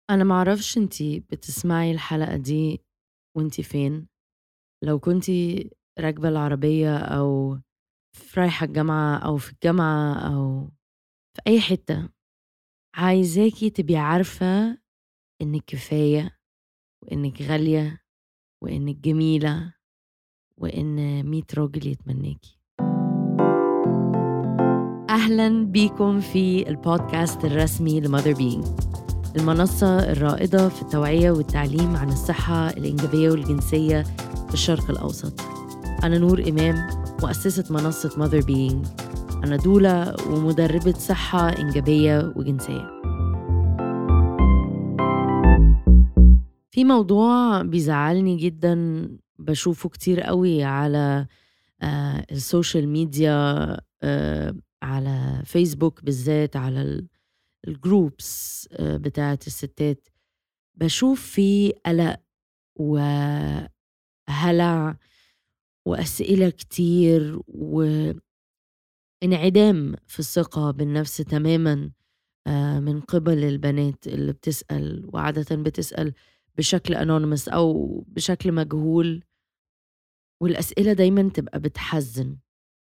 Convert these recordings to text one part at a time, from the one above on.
أنا ما أعرفش أنتِ بتسمعي الحلقة دي وأنتِ فين، لو كنتِ راكبة العربية أو ف رايحة الجامعة أو في الجامعة أو في أي حتة، عايزاكِ تبقي عارفة إنِّك كفاية وإنِّك غالية وإنِّك جميلة وإن 100 راجل يتمناكِ. أهلًا بيكم في البودكاست الرسمي لmother being المنصة الرائدة في التوعية والتعليم عن الصحة الإنجابية والجنسية في الشرق الأوسط. أنا نور إمام مؤسسة منصة mother being أنا دولة ومدربة صحة إنجابية وجنسية. في موضوع بيزعلني جدًا باشوفه كتير أوي على آآ السوشيال ميديا آآ على فيسبوك بالذات على ال الgroups آآ بتاعة الستات، باشوف في قلق وهلع وأسئلة كتير وانعدام في الثقة بالنفس تمامًا آآ من قِبَل البنات اللي بتسأل وعادةً بتسأل بشكل anonymous أو بشكل مجهول والأسئلة دايمًا تبقى بتحزِّن.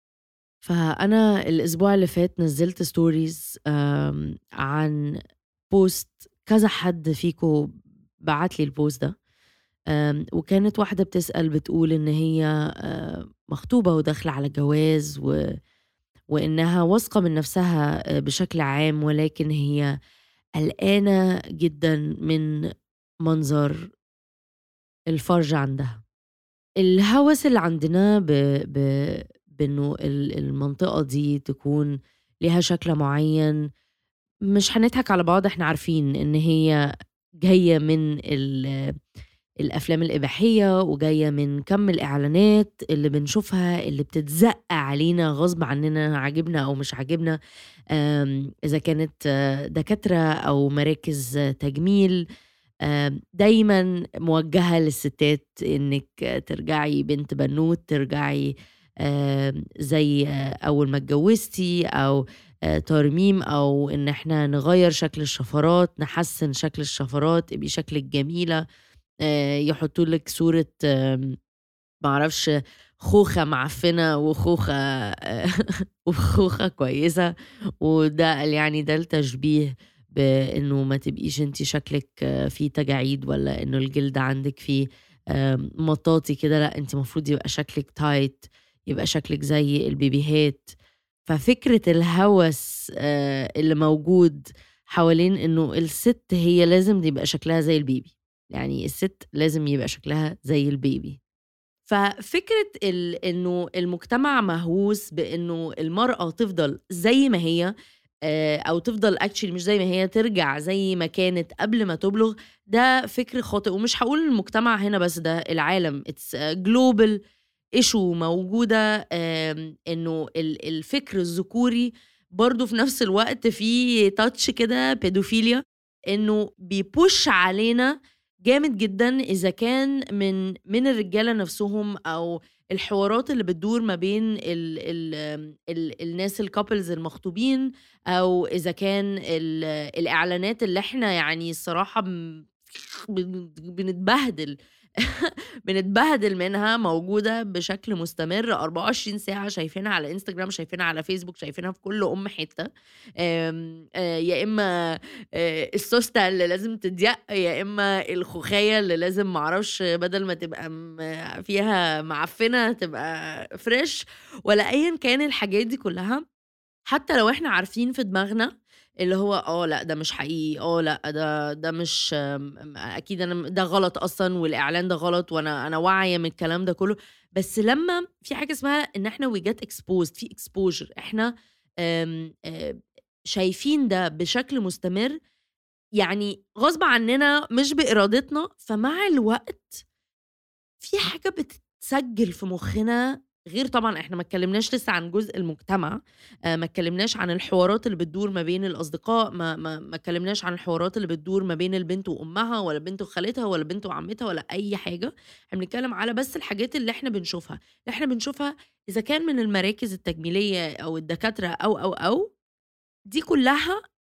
فأنا الأسبوع اللي فات نزّلت stories آمم عن post كذا حد فيكم بعت لي الpost ده، آمم وكانت واحدة بتسأل بتقول إن هي آآ مخطوبة وداخلة على جواز و وإنها واثقة من نفسها آآ بشكل عام، ولكن هي قلقانة جدًا من منظر الفرج عندها. الهوس اللي عندنا ب ب بإنه ال المنطقة دي تكون ليها شكل معيّن، مش هنضحك على بعض إحنا عارفين إن هي جاية من ال الأفلام الإباحية وجاية من كَم الإعلانات اللي بنشوفها اللي بتتزق علينا غصب عننا عاجبنا أو مش عاجبنا، آمم إذا كانت دكاترة أو مراكز تجميل، آمم دايمًا موجهة للستات إنِّك ترجعي بنت بنوت، ترجعي آمم زي أول ما اتجوزتِ أو آآ ترميم أو إن إحنا نغيّر شكل الشفرات، نحسّن شكل الشفرات، ابقي شكلِك جميلة، آآ يحطّوا لِك صورة آمم ما أعرفش خوخة معفنة وخوخة وخوخة كويسة، وده قال يعني ده التشبيه بإنه ما تبقيش أنتِ شكلِك فيه تجاعيد ولا إنه الجلد عندِك فيه آمم مطاطي كده، لأ أنتِ المفروض يبقى شكلِك tight يبقى شكلِك زي البيبيهات. ففكرة الهوس آآ اللي موجود حوالين إنه الست هي لازم يبقى شكلها زي البيبي، يعني الست لازم يبقى شكلها زي البيبي. ففكرة ال إنه المجتمع مهووس بإنه المرأة تفضل زي ما هي آآ أو تفضل actually مش زي ما هي، ترجع زي ما كانت قبل ما تبلُغ، ده فكر خاطئ ومش هاقول المجتمع هنا بس، ده العالم it's global issue موجودة آمم إنه ال الفكر الذكوري برضه في نفس الوقت فيه touch كده pedophilia إنه بيpush علينا جامد جدًا إذا كان من من الرجالة نفسهم أو الحوارات اللي بتدور ما بين ال ال ال الناس الcouples المخطوبين أو إذا كان ال الإعلانات اللي إحنا يعني الصراحة م بن بنتبهدل بنتبهدل منها موجودة بشكل مستمر 24 ساعة شايفينها على إنستجرام، شايفينها على فيسبوك، شايفينها في كل أم حتة، آمم آآ يا إما آآ السوستة اللي لازم تتيَّق، يا إما الخوخاية اللي لازم ما أعرفش بدل ما تبقى م فيها معفنة تبقى fresh ولا أيًا كان الحاجات دي كلها، حتى لو إحنا عارفين في دماغنا اللي هو آه لأ ده مش حقيقي، آه لأ ده ده مش م أكيد أنا م ده غلط أصلًا والإعلان ده غلط وأنا أنا واعية من الكلام ده كله، بس لمّا في حاجة اسمها إن إحنا we get exposed في exposure إحنا آمم آآ شايفين ده بشكل مستمر، يعني غصب عننا مش بإرادتنا، فمع الوقت في حاجة بتتسجل في مخنا غير طبعًا إحنا ما اتكلمناش لسه عن جزء المجتمع، آآ ما اتكلمناش عن الحوارات اللي بتدور ما بين الأصدقاء، ما ما ما اتكلمناش عن الحوارات اللي بتدور ما بين البنت وأمها ولا البنت وخالتها ولا البنت وعمتها ولا أي حاجة، إحنا بنتكلم على بس الحاجات اللي إحنا بنشوفها، اللي إحنا بنشوفها إذا كان من المراكز التجميلية أو الدكاترة أو، أو، أو، دي كلها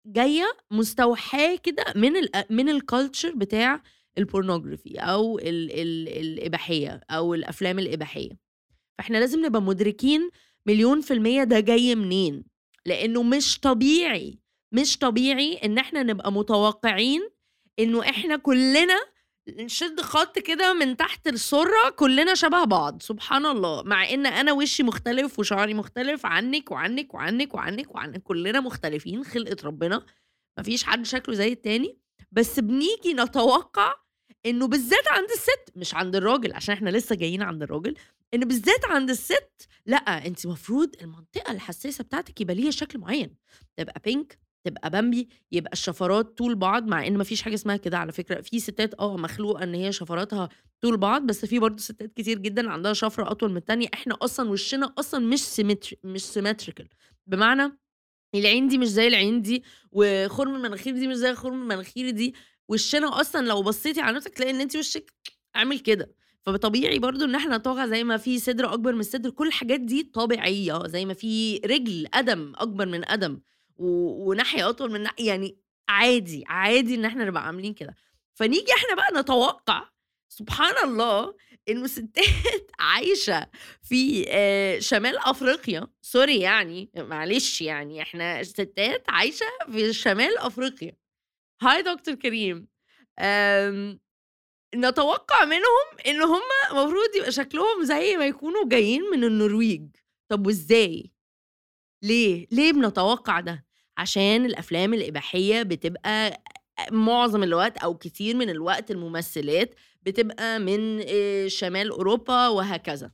جايه مستوحاه كده من ال من الكالتشر بتاع البورنوجرافي او ال ال الاباحيه او الافلام الاباحيه فاحنا لازم نبقى مدركين مليون في المية ده جاي منين لانه مش طبيعي مش طبيعي ان احنا نبقى متوقعين انه احنا كلنا نشد خط كده من تحت السرة كلنا شبه بعض سبحان الله مع ان انا وشي مختلف وشعري مختلف عنك وعنك وعنك وعنك وعنك كلنا مختلفين خلقة ربنا مفيش حد شكله زي التاني بس بنيجي نتوقع انه بالذات عند الست مش عند الراجل عشان احنا لسه جايين عند الراجل ان بالذات عند الست لا انت المفروض المنطقه الحساسه بتاعتك يبقى ليها شكل معين تبقى بينك تبقى بامبي يبقى الشفرات طول بعض مع ان مفيش حاجه اسمها كده على فكره في ستات اه مخلوقه ان هي شفراتها طول بعض بس في برضه ستات كتير جدا عندها شفره اطول من التانية احنا اصلا وشنا اصلا مش سيمتري مش سيمتريكال بمعنى العين دي مش زي العين دي وخرم المناخير دي مش زي خرم المناخير دي وشنا اصلا لو بصيتي على نفسك تلاقي ان انت وشك عامل كده فطبيعي برضو ان احنا نطاغى زي ما في صدر اكبر من الصدر كل الحاجات دي طبيعيه زي ما في رجل قدم اكبر من قدم و... وناحيه اطول من ناحية يعني عادي عادي ان احنا نبقى عاملين كده فنيجي احنا بقى نتوقع سبحان الله انه ستات عايشه في آه، شمال افريقيا سوري يعني معلش يعني احنا ستات عايشه في شمال افريقيا هاي دكتور كريم آمم، نتوقع منهم ان هم المفروض يبقى شكلهم زي ما يكونوا جايين من النرويج طب وازاي ليه ليه بنتوقع ده عشان الافلام الاباحيه بتبقى معظم الوقت او كتير من الوقت الممثلات بتبقى من آه، شمال اوروبا وهكذا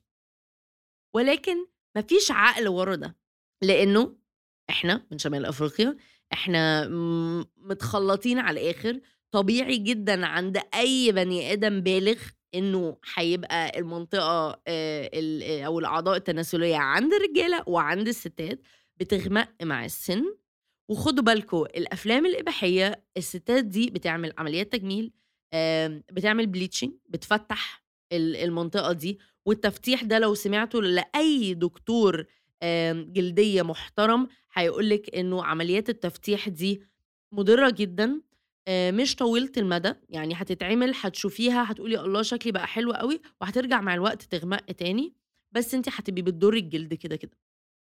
ولكن مفيش عقل ورا ده لانه احنا من شمال افريقيا احنا متخلطين على الاخر طبيعي جدا عند اي بني ادم بالغ انه هيبقى المنطقه آه، او الاعضاء التناسليه عند الرجاله وعند الستات بتغمق مع السن وخدوا بالكم الافلام الاباحيه الستات دي بتعمل عمليات تجميل بتعمل بليتشنج بتفتح المنطقه دي والتفتيح ده لو سمعته لاي دكتور جلديه محترم هيقول لك انه عمليات التفتيح دي مضره جدا مش طويله المدى يعني هتتعمل هتشوفيها هتقولي الله شكلي بقى حلو قوي وهترجع مع الوقت تغمق تاني بس انت هتبقي بتضري الجلد كده كده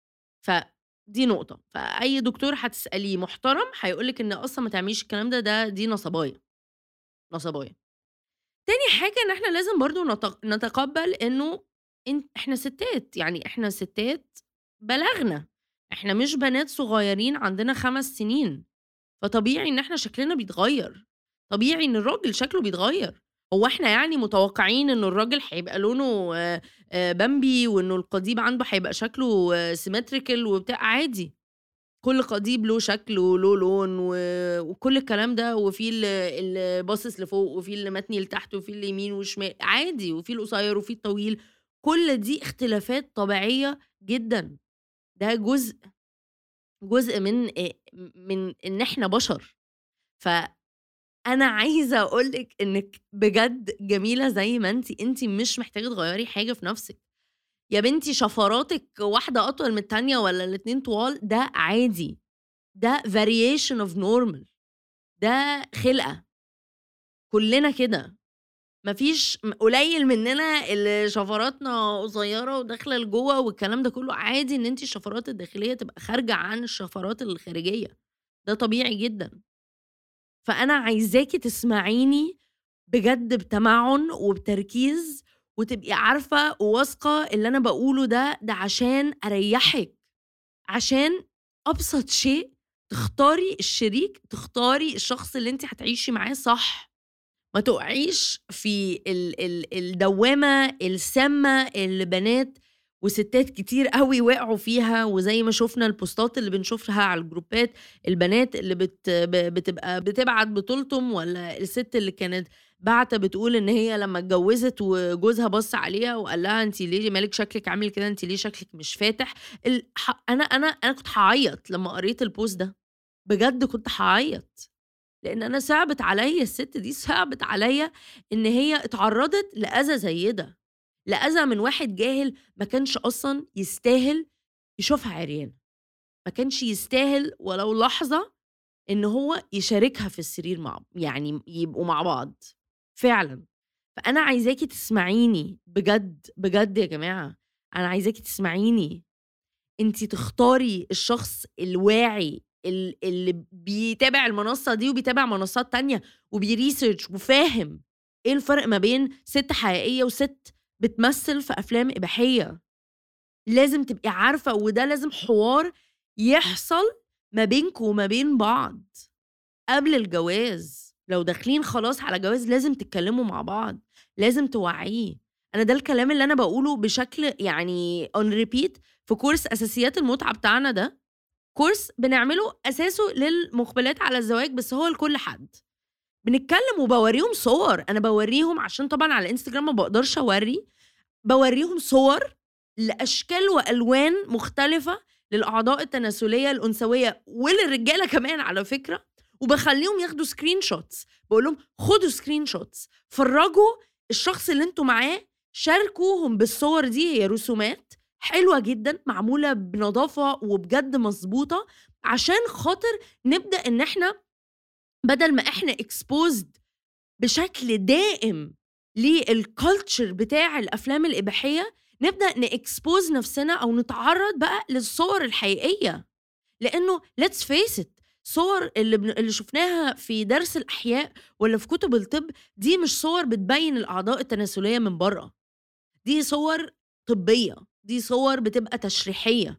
فدي نقطة فأي دكتور هتسأليه محترم هيقولك إن أصلا ما تعمليش الكلام ده ده دي نصبايا نصبايا تاني حاجة إن إحنا لازم برضو نتقبل إنه إحنا ستات يعني إحنا ستات بلغنا إحنا مش بنات صغيرين عندنا خمس سنين فطبيعي إن إحنا شكلنا بيتغير طبيعي إن الراجل شكله بيتغير هو إحنا يعني متوقعين إنه الراجل هيبقى لونه بامبي وإنه القضيب عنده هيبقى شكله سيمتريكال وبتاع عادي كل قضيب له شكل وله لون و... وكل الكلام ده وفي اللي باصص لفوق وفي اللي متني لتحت وفي اللي يمين وشمال عادي وفي القصير وفي الطويل كل دي اختلافات طبيعيه جدا ده جزء جزء من من ان احنا بشر فانا عايزه اقول لك انك بجد جميله زي ما انت انت مش محتاجه تغيري حاجه في نفسك يا بنتي شفراتك واحده اطول من التانية ولا الاتنين طوال ده عادي ده variation of normal ده خلقه كلنا كده مفيش قليل مننا اللي شفراتنا قصيره وداخله لجوه والكلام ده كله عادي ان انت الشفرات الداخليه تبقى خارجه عن الشفرات الخارجيه ده طبيعي جدا فانا عايزاكي تسمعيني بجد بتمعن وبتركيز وتبقي عارفه وواثقه اللي انا بقوله ده ده عشان اريحك عشان ابسط شيء تختاري الشريك تختاري الشخص اللي انت هتعيشي معاه صح ما تقعيش في ال ال الدوامة السامة اللي بنات وستات كتير قوي وقعوا فيها وزي ما شفنا البوستات اللي بنشوفها على الجروبات البنات اللي بت بتبقى بتبعت بتلطم ولا الست اللي كانت بعتة بتقول ان هي لما اتجوزت وجوزها بص عليها وقال لها انت ليه مالك شكلك عامل كده انت ليه شكلك مش فاتح انا انا انا كنت هعيط لما قريت البوست ده بجد كنت هعيط لان انا صعبت عليا الست دي صعبت عليا ان هي اتعرضت لاذى زي ده لاذى من واحد جاهل ما كانش اصلا يستاهل يشوفها عريانه ما كانش يستاهل ولو لحظه إن هو يشاركها في السرير مع يعني يبقوا مع بعض، فعلًا. فأنا عايزاكِ تسمعيني بجد، بجد يا جماعة، أنا عايزاكِ تسمعيني. أنتِ تختاري الشخص الواعي ال اللي بيتابع المنصة دي وبيتابع منصات تانية وبيresearch وفاهم إيه الفرق ما بين سِت حقيقية وسِت بتمثل في أفلام إباحية. لازم تبقي عارفة وده لازم حوار يحصل ما بينكم وما بين بعض قبل الجواز. لو داخلين خلاص على جواز لازم تتكلموا مع بعض، لازم توعّيه. أنا ده الكلام اللي أنا باقوله بشكل يعني on repeat في كورس أساسيات المتعة بتاعنا ده، كورس بنعمله أساسه للمقبلات على الزواج بس هو لكل حد. بنتكلم وباورّيهم صور، أنا باورّيهم عشان طبعًا على الإنستجرام ما باقدرش أورّي، باورّيهم صور لأشكال وألوان مختلفة للأعضاء التناسلية الأنثوية وللرجالة كمان على فكرة، وباخلّيهم ياخدوا screen shots باقول لهم خدوا screen shots فرّجوا الشخص اللي أنتم معاه، شاركوهم بالصور دي، هي رسومات حلوة جدًا معمولة بنضافة وبجد مضبوطة، عشان خاطر نبدأ إن إحنا بدل ما إحنا exposed بشكل دائم للculture بتاع الأفلام الإباحية، نبدأ نexpose نفسنا أو نتعرّض بقى للصور الحقيقية، لإنه let's face it صور اللي بن اللي شُفناها في درس الأحياء والّا في كُتب الطِب دي مش صور بتبيّن الأعضاء التناسلية من برّه، دي صور طبية، دي صور بتبقى تشريحية،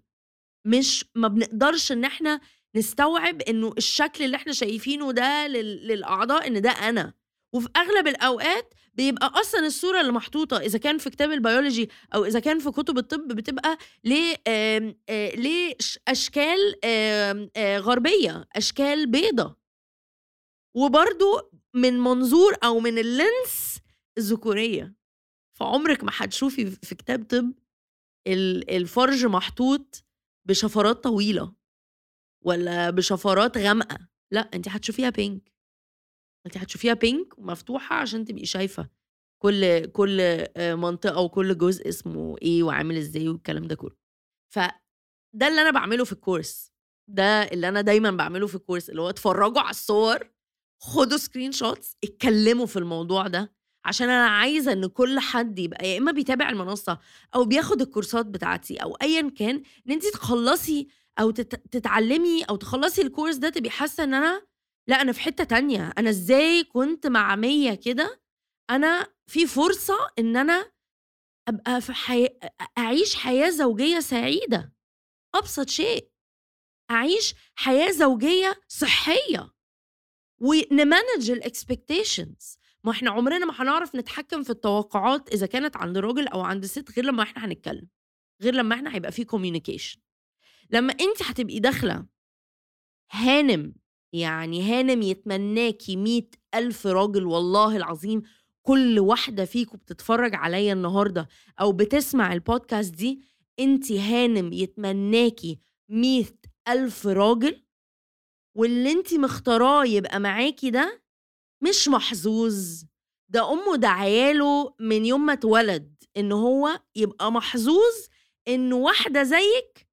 مش ما بنقدرش إن إحنا نستوعب إنه الشكل اللي إحنا شايفينه ده لل للأعضاء إن ده أنا، وفي أغلب الأوقات بيبقى أصلًا الصورة اللي محطوطة إذا كان في كتاب البيولوجي أو إذا كان في كُتب الطِب بتبقى ل آمم آآ لش أشكال آمم آآ غربية، أشكال بيضا. وبرضه من منظور أو من الlens الذكورية، فعمرِك ما هتشوفي ف في كتاب طِب ال الفرج محطوط بشفرات طويلة والّا بشفرات غامقة، لأ أنتِ هتشوفيها pink. أنتِ هتشوفيها pink ومفتوحة عشان تبقي شايفة كل كل آآ منطقة وكل جزء اسمه إيه وعامل إزاي والكلام ده كُلّه. فده اللي أنا باعمله في الكورس، ده اللي أنا دايمًا باعمله في الكورس، اللي هو اتفرّجوا على الصور، خدوا screen shots اتكلموا في الموضوع ده، عشان أنا عايزة إن كل حد يبقى يا إما بيتابع المنصة أو بياخد الكورسات بتاعتي أو أيًا كان، إن أنتِ تخلّصي أو تت تتعلمي أو تخلّصي الكورس ده تبقي حاسة إن أنا لأ أنا في حتّة تانية، أنا إزاي كنت معميّة كده، أنا في فرصة إن أنا أبقى في حياة أ أ أعيش حياة زوجية سعيدة، أبسط شيء. أعيش حياة زوجية صحية، ونmanage الexpectations ما إحنا عمرنا ما هنعرف نتحكم في التوقعات إذا كانت عند راجل أو عند سِت غير لمّا إحنا هنتكلم، غير لمّا إحنا هيبقى في communication. لمّا أنتِ هتبقي داخلة هانم، يعني هانم يتمناكِ 100.000 راجل والله العظيم كل واحدة فيكم بتتفرّج عليّا النهارده أو بتسمع الpodcast دي، أنتِ هانم يتمناكِ 100.000 راجل، واللي أنتِ مختاراه يبقى معاكِ ده مش محظوظ، ده أمه داعية له من يوم ما اتولد إن هو يبقى محظوظ إن واحدة زيِّك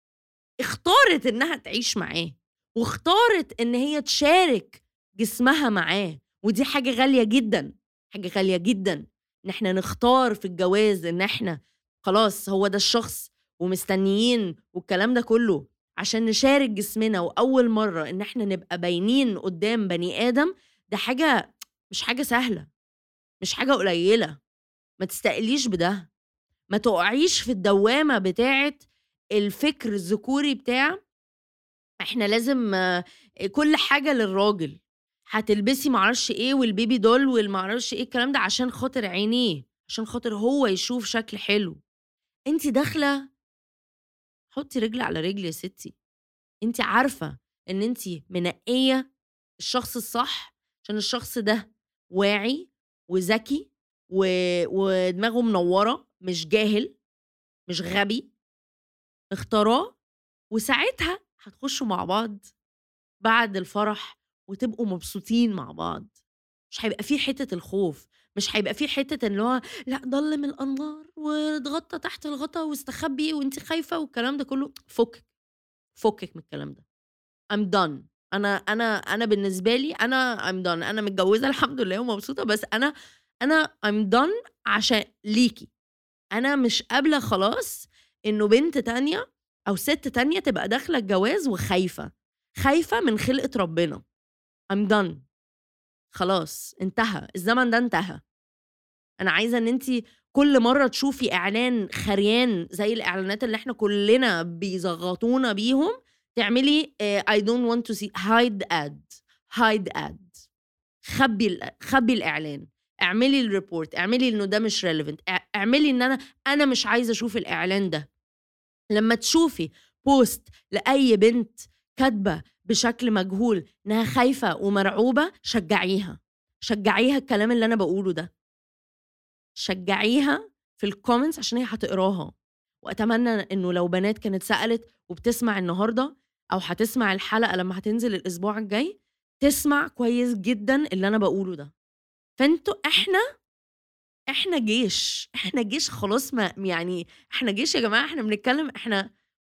اختارت إنها تعيش معاه، واختارت إن هي تشارك جسمها معاه، ودي حاجة غالية جدًا، حاجة غالية جدًا إن إحنا نختار في الجواز إن إحنا خلاص هو ده الشخص ومستنيين والكلام ده كُلّه عشان نشارك جسمنا وأول مرّة إن إحنا نبقى باينين قدّام بني آدم، ده حاجة مش حاجة سهلة، مش حاجة قليلة، ما تستقليش بده، ما تُقعيش في الدوّامة بتاعة الفكر الذكوري بتاع إحنا لازم كل حاجة للراجل، هتلبسي ما أعرفش إيه والbaby doll والما أعرفش إيه الكلام ده عشان خاطر عينيه، عشان خاطر هو يشوف شكل حلو. أنتِ داخلة حُطّي رجل على رجل يا ستّي، أنتِ عارفة إن أنتِ منقيّة الشخص الصح، عشان الشخص ده واعي وذكي و ودماغه منوّرة، مش جاهل، مش غبي، مختاراه، وساعتها هتخشوا مع بعض بعد الفرح وتبقوا مبسوطين مع بعض، مش هيبقى في حتّة الخوف، مش هيبقى في حتّة اللي هو لأ ضلِّم الأنوار واتغطّى تحت الغطا واستخبي وأنتِ خايفة والكلام ده كُلّه، فُكِّك، فُكِّك من الكلام ده. I'm done. أنا أنا أنا بالنسبة لي أنا I'm done أنا متجوزة الحمد لله ومبسوطة بس أنا أنا I'm done عشان ليكِ. أنا مش قابلة خلاص إنه بنت تانية أو ست تانية تبقى داخلة الجواز وخايفة، خايفة من خلقة ربنا. I'm done. خلاص انتهى، الزمن ده انتهى. أنا عايزة إن أنتِ كل مرة تشوفي إعلان خريان زي الإعلانات اللي إحنا كلنا بيزغطونا بيهم، تعملي آآ I don't want to see hide ad hide ad خبّي ال خبّي الإعلان، اعملي الريبورت، اعملي إنه ده مش relevant اع اعملي إن أنا أنا مش عايزة أشوف الإعلان ده. لمّا تشوفي بوست لأي بنت كاتبة بشكل مجهول إنها خايفة ومرعوبة، شجّعيها، شجّعيها الكلام اللي أنا باقوله ده. شجّعيها في الcomments عشان هي هتقراها، وأتمنى إنه لو بنات كانت سألت وبتسمع النهارده أو هتسمع الحلقة لمّا هتنزل الأسبوع الجاي، تسمع كويس جدًا اللي أنا باقوله ده. فأنتم إحنا إحنا جيش، إحنا جيش خلاص ما يعني إحنا جيش يا جماعة، إحنا بنتكلم إحنا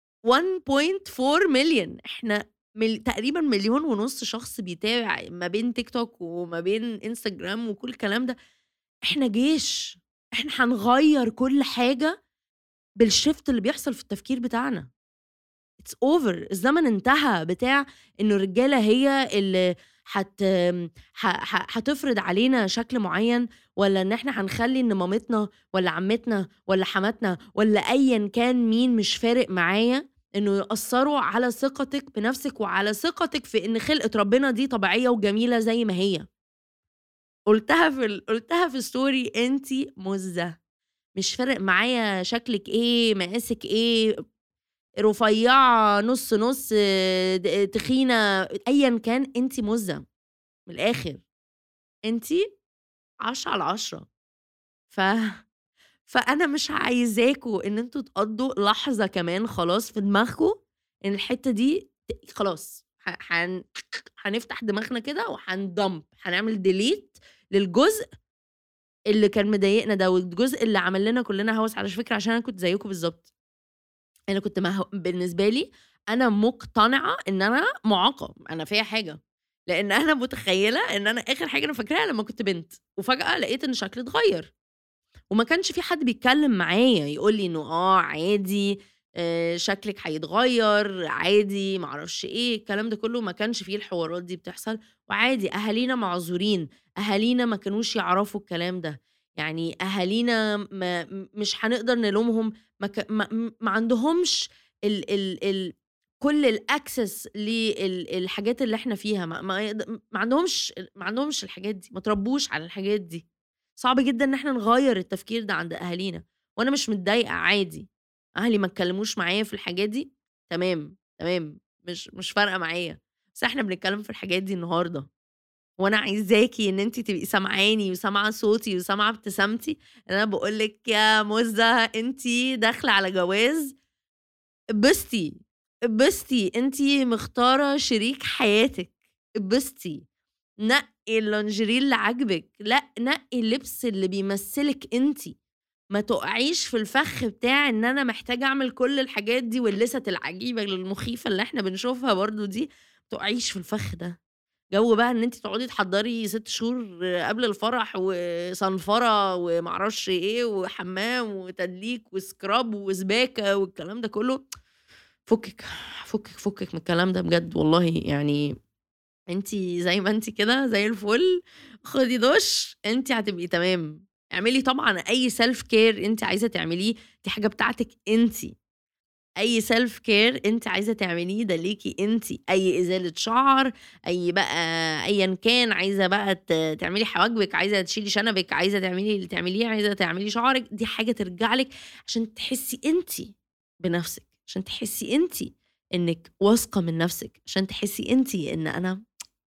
1.4 مليون إحنا مل تقريبًا مليون ونُص شخص بيتابع ما بين تيك توك وما بين إنستجرام وكل الكلام ده. إحنا جيش، إحنا هنغيّر كل حاجة بالshift اللي بيحصل في التفكير بتاعنا. it's over الزمن انتهى بتاع إنه الرجالة هي اللي هت ح ح هتفرض علينا شكل معيّن، والّا إن إحنا هنخلّي إن مامتنا والّا عمتنا والّا حماتنا والّا أيًا كان مين مش فارق معايا، إنه يأثّروا على ثقتِك بنفسِك وعلى ثقتِك في إن خلقة ربنا دي طبيعية وجميلة زي ما هي. قُلتها في ال قُلتها في story أنتِ مُزّة، مش فارق معايا شكلِك إيه، مقاسِك إيه، رفيّعة، نُص، نُص، د تخينة، أيًا كان أنتِ مُزّة، من الآخر. أنتِ 10 على 10 ف فأنا مش عايزاكم إن أنتم تقضّوا لحظة كمان خلاص في دماغكم إن الحتّة دي ت خلاص ح هن هنفتح دماغنا كده وهندump هنعمل delete للجزء اللي كان مضايقنا ده، والجزء اللي عمل لنا كلنا هوس على فكرة عشان أنا كنت زيكم بالضبط. أنا كنت مه بالنسبة لي أنا مقتنعة إن أنا مُعاقة، أنا فيّا حاجة، لإن أنا متخيّلة إن أنا آخر حاجة أنا فاكراها لمّا كنت بنت، وفجأة لقيت إن شكلي اتغيّر، وما كانش في حد بيتكلّم معايا يقول لي إنه آه عادي آآ شكلِك هيتغيّر، عادي ما أعرفش إيه، الكلام ده كلّه ما كانش في الحوارات دي بتحصل، وعادي أهالينا معذورين، أهالينا ما كانوش يعرفوا الكلام ده، يعني أهالينا ما م مش هنقدر نلومهم ما ك ما م ما عندهمش ال ال ال كل الaccess لل الحاجات اللي إحنا فيها، ما ما يقد ما عندهمش ما عندهمش الحاجات دي، ما اتربّوش على الحاجات دي. صعب جدًا إن إحنا نغيّر التفكير ده عند أهالينا، وأنا مش متضايقة عادي، أهلي ما اتكلّموش معايا في الحاجات دي، تمام، تمام، مش مش فارقة معايا، بس إحنا بنتكلّم في الحاجات دي النهارده، وأنا عايزاكِ إن أنتِ تبقي سامعاني وسامعة صوتي وسامعة ابتسامتي، إن أنا باقول لِك يا مُزّة أنتِ داخلة على جواز، اتبسطي، اتبسطي، أنتِ مختارة شريك حياتِك، اتبسطي، نقّي الlingerie اللي عاجبِك، لأ نقّي اللبس اللي بيمثّلِك أنتِ، ما تُقعيش في الفخ بتاع إن أنا محتاجة أعمل كل الحاجات دي واللِسَت العجيبة المخيفة اللي إحنا بنشوفها برضه دي، ما تُقعيش في الفخ ده. جو بقى إن أنتِ تقعدي تحضّري 6 شهور قبل الفرح وصنفرة وما أعرفش إيه وحمام وتدليك وسكراب وسباكة والكلام ده كلّه، فُكِّك، فُكِّك، فُكِّك من الكلام ده بجد والله يعني أنتِ زي ما أنتِ كده زي الفل، خدي دُش، أنتِ هتبقي تمام. اعملي طبعًا أي self care أنتِ عايزة تعمليه، دي حاجة بتاعتِك أنتِ. أي self care أنتِ عايزة تعمليه ده ليكِ أنتِ، أي إزالة شعر، أي بقى أيًا كان، عايزة بقى ت تعملي حواجبِك، عايزة تشيلي شنبِك، عايزة تعملي اللي تعمليه، عايزة تعملي شعرِك، دي حاجة ترجع لِك عشان تحسّي أنتِ بنفسِك، عشان تحسّي أنتِ إنِّك واثقة من نفسِك، عشان تحسّي أنتِ إن أنا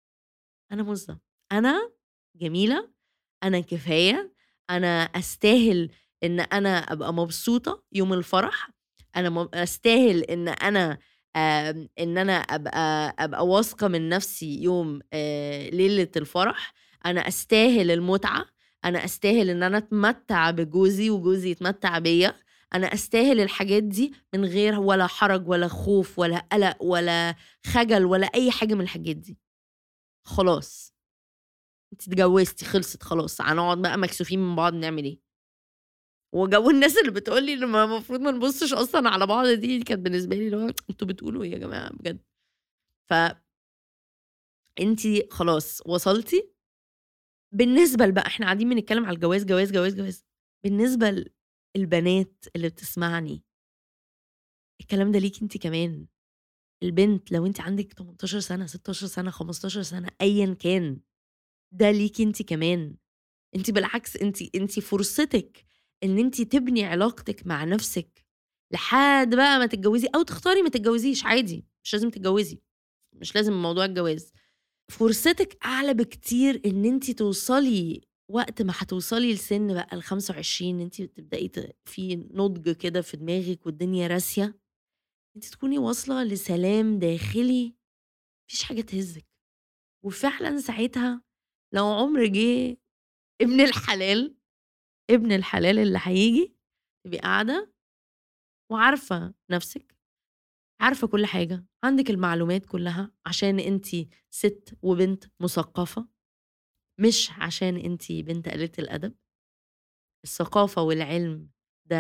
أنا مُزّة، أنا جميلة، أنا كفاية، أنا أستاهل إن أنا أبقى مبسوطة يوم الفرح، أنا م أستاهل إن أنا آمم إن أنا أبقى أبقى واثقة من نفسي يوم آآ ليلة الفرح، أنا أستاهل المتعة، أنا أستاهل إن أنا أتمتّع بجوزي وجوزي يتمتّع بيّا، انا استاهل الحاجات دي من غير ولا حرج ولا خوف ولا قلق ولا خجل ولا اي حاجه من الحاجات دي خلاص انت اتجوزتي خلصت خلاص هنقعد بقى مكسوفين من بعض نعمل ايه وجو الناس اللي بتقول لي ان المفروض ما نبصش اصلا على بعض دي, دي كانت بالنسبه لي اللي هو انتوا بتقولوا ايه يا جماعه بجد ف انت خلاص وصلتي بالنسبه بقى احنا قاعدين بنتكلم على الجواز جواز جواز جواز بالنسبه للبنات اللي بتسمعني الكلام ده ليكي انت كمان البنت لو انت عندك 18 سنه 16 سنه 15 سنه ايا كان ده ليكي انت كمان انت بالعكس انت انت فرصتك ان انت تبني علاقتك مع نفسك لحد بقى ما تتجوزي او تختاري ما تتجوزيش عادي مش لازم تتجوزي مش لازم موضوع الجواز فرصتك اعلى بكتير ان انت توصلي وقت ما هتوصلي لسن بقى ال 25 انت تبداي في نضج كده في دماغك والدنيا راسيه انت تكوني واصله لسلام داخلي مفيش حاجه تهزك وفعلا ساعتها لو عمر جه ابن الحلال ابن الحلال اللي هيجي تبقي قاعده وعارفه نفسك عارفه كل حاجه عندك المعلومات كلها عشان انت ست وبنت مثقفه مش عشان انت بنت قليله الادب الثقافه والعلم ده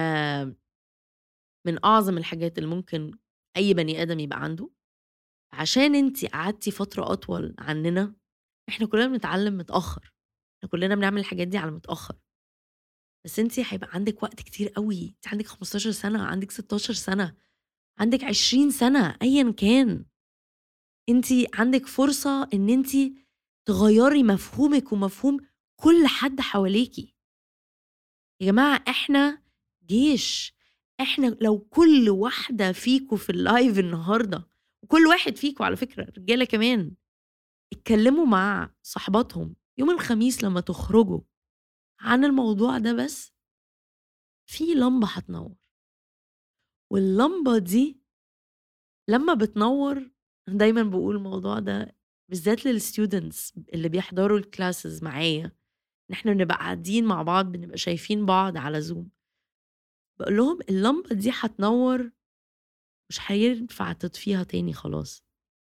من اعظم الحاجات اللي ممكن اي بني ادم يبقى عنده عشان انت قعدتي فتره اطول عننا احنا كلنا بنتعلم متاخر احنا كلنا بنعمل الحاجات دي على متاخر بس انت هيبقى عندك وقت كتير قوي انت عندك 15 سنه عندك 16 سنه عندك 20 سنه ايا كان انت عندك فرصه ان انت تغيري مفهومك ومفهوم كل حد حواليكي يا جماعه احنا جيش احنا لو كل واحده فيكو في اللايف النهارده وكل واحد فيكو على فكره رجاله كمان اتكلموا مع صحباتهم يوم الخميس لما تخرجوا عن الموضوع ده بس في لمبة هتنور واللمبة دي لما بتنور دايما بقول الموضوع ده بالذات للستودنتس اللي بيحضروا الكلاسز معايا ان احنا بنبقى قاعدين مع بعض بنبقى شايفين بعض على زوم بقول لهم اللمبة دي هتنور مش هينفع تطفيها تاني خلاص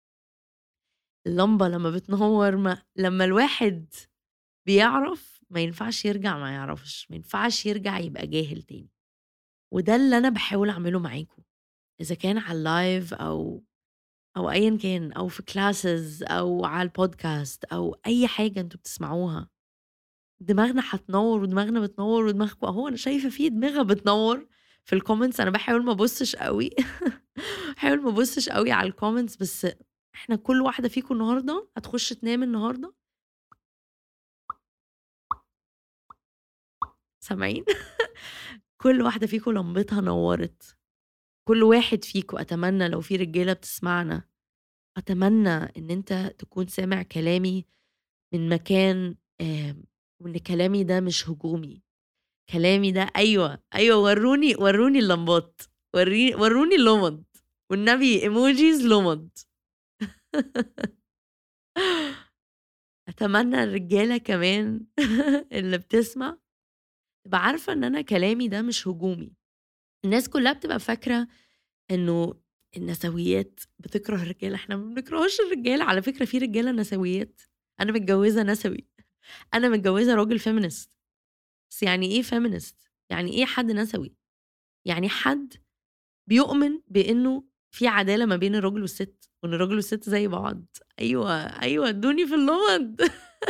اللمبة لما بتنور ما لما الواحد بيعرف ما ينفعش يرجع ما يعرفش ما ينفعش يرجع يبقى جاهل تاني وده اللي انا بحاول اعمله معاكم اذا كان على اللايف او او ايا كان او في كلاسز او على البودكاست او اي حاجه انتوا بتسمعوها دماغنا هتنور ودماغنا بتنور ودماغكم اهو انا شايفه في دماغها بتنور في الكومنتس انا بحاول ما ابصش قوي بحاول ما ابصش قوي على الكومنتس بس احنا كل واحده فيكم النهارده هتخش تنام النهارده سامعين كل واحدة فيكم لمبتها نورت كل واحد فيكم أتمنى لو في رجالة بتسمعنا أتمنى إن أنت تكون سامع كلامي من مكان وإن كلامي ده مش هجومي كلامي ده أيوة أيوة وروني وروني اللمبات وروني وروني اللمض والنبي ايموجيز لمض أتمنى الرجالة كمان اللي بتسمع تبقى عارفة إن أنا كلامي ده مش هجومي الناس كلها بتبقى فاكرة إنه النسويات بتكره الرجالة احنا ما بنكرهش الرجالة على فكرة في رجالة نسويات أنا متجوزة نسوي أنا متجوزة راجل فيمينست بس يعني إيه فيمينست؟ يعني إيه حد نسوي؟ يعني حد بيؤمن بإنه في عدالة ما بين الراجل والست وإن الراجل والست زي بعض أيوة أيوة ادوني في اللغد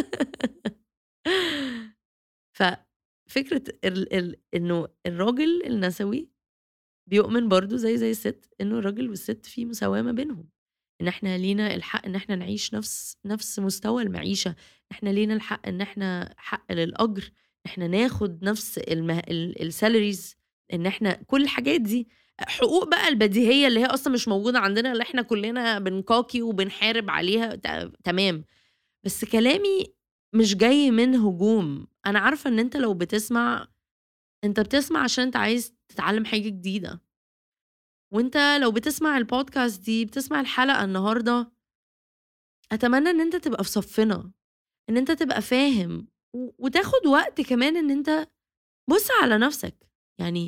ف فكرة ال ال إنه الراجل النسوي بيؤمن برضه زي زي الست إنه الراجل والست في مساواة ما بينهم إن إحنا لينا الحق إن إحنا نعيش نفس نفس مستوى المعيشة إحنا لينا الحق إن إحنا حق للأجر إحنا ناخد نفس المه... السالاريز إن إحنا كل الحاجات دي حقوق بقى البديهية اللي هي أصلا مش موجودة عندنا اللي إحنا كلنا بنكاكي وبنحارب عليها تمام بس كلامي مش جاي من هجوم أنا عارفة إن أنت لو بتسمع أنت بتسمع عشان أنت عايز تتعلم حاجة جديدة وأنت لو بتسمع البودكاست دي بتسمع الحلقة النهاردة أتمنى إن أنت تبقى في صفنا إن أنت تبقى فاهم وتاخد وقت كمان إن أنت بص على نفسك يعني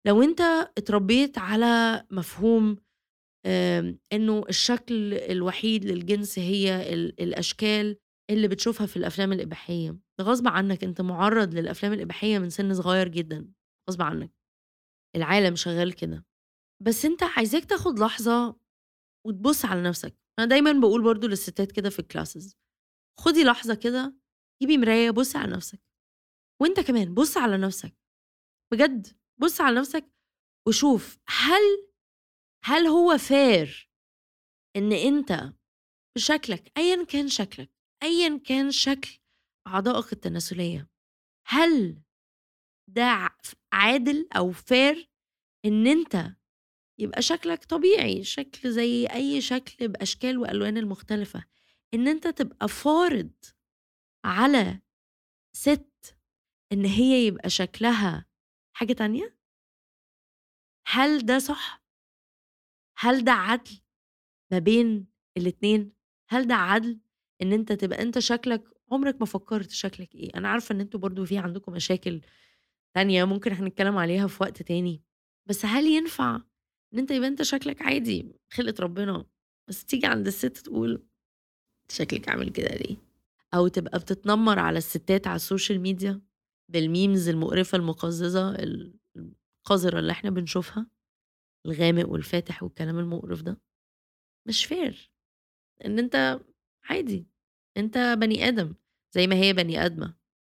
لو أنت اتربيت على مفهوم آمم، إنه الشكل الوحيد للجنس هي ال الأشكال اللي بتشوفها في الأفلام الإباحية، غصب عنك أنت مُعرّض للأفلام الإباحية من سِن صغير جدًا، غصب عنك. العالم شغال كده. بس أنت عايزاك تاخد لحظة وتبُص على نَفْسك، أنا دايمًا باقول برضه للستات كده في الclasses خُدي لحظة كده، جيبي مراية بُصّي على نَفْسك، وأنت كمان بُص على نَفْسك، بجد بُص على نَفْسك وشوف هل هل هو fair إن أنت بشكلك أيًا كان شكلك، أيًا كان شكل أعضائك التناسلية، هل ده ع ف عادل أو fair إن أنت يبقى شكلك طبيعي، شكل زي أي شكل بأشكال وألوان المختلفة، إن أنت تبقى فارض على سِت إن هي يبقى شكلها حاجة تانية؟ هل ده صح؟ هل ده عدل ما بين الاتنين؟ هل ده عدل إن أنت تبقى أنت شكلك عمرك ما فكّرت شكلك إيه، أنا عارفة إن أنتم برضه في عندكم مشاكل تانية ممكن إحنا نتكلّم عليها في وقت تاني، بس هل ينفع إن أنت يبقى أنت شكلك عادي خلقة ربنا، بس تيجي عند الست تقول أنتِ شكلِك عامل كده ليه؟ أو تبقى بتتنمّر على الستات على السوشيال ميديا بالmemes المقرفة المقزّزة ال القذرة اللي إحنا بنشوفها، الغامق والفاتح والكلام المقرف ده، مش fair إن أنت عادي، أنت بني آدم زي ما هي بني آدمة.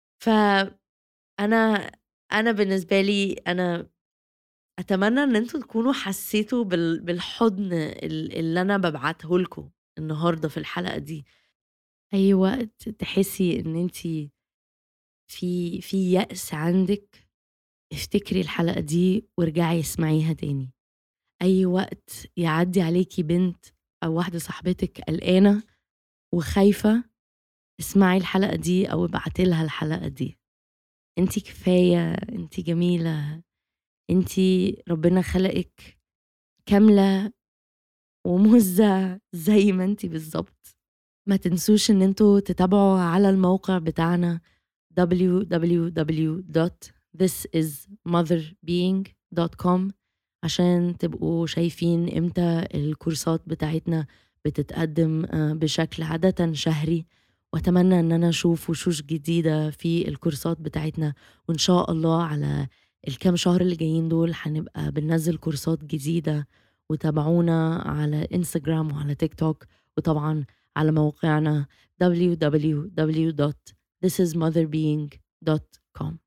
فأنا أنا بالنسبة لي أنا أتمنى إن أنتم تكونوا حسّيتوا بال بالحُضن ال اللي أنا بابعته لكم النهارده في الحلقة دي. أي وقت تحسّي إن أنتِ في في يأس عندِك، افتكري الحلقة دي وارجعي اسمعيها تاني. أي وقت يعدّي عليكِ بنت أو واحدة صاحبتِك قلقانة وخايفة، اسمعي الحلقة دي أو ابعتي لها الحلقة دي. أنتِ كفاية، أنتِ جميلة، أنتِ ربنا خلقِك كاملة ومُزّة زي ما أنتِ بالضبط. ما تنسوش إن أنتم تتابعوا على الموقع بتاعنا www.thisismotherbeing.com عشان تبقوا شايفين إمتى الكورسات بتاعتنا بتتقدّم آآ بشكل عادةً شهري، وأتمنى إن أنا أشوف وشوش جديدة في الكورسات بتاعتنا، وإن شاء الله على الكام شهر اللي جايين دول هنبقى بننزّل كورسات جديدة، وتابعونا على إنستجرام وعلى تيك توك، وطبعًا على موقعنا www.thisismotherbeing.com.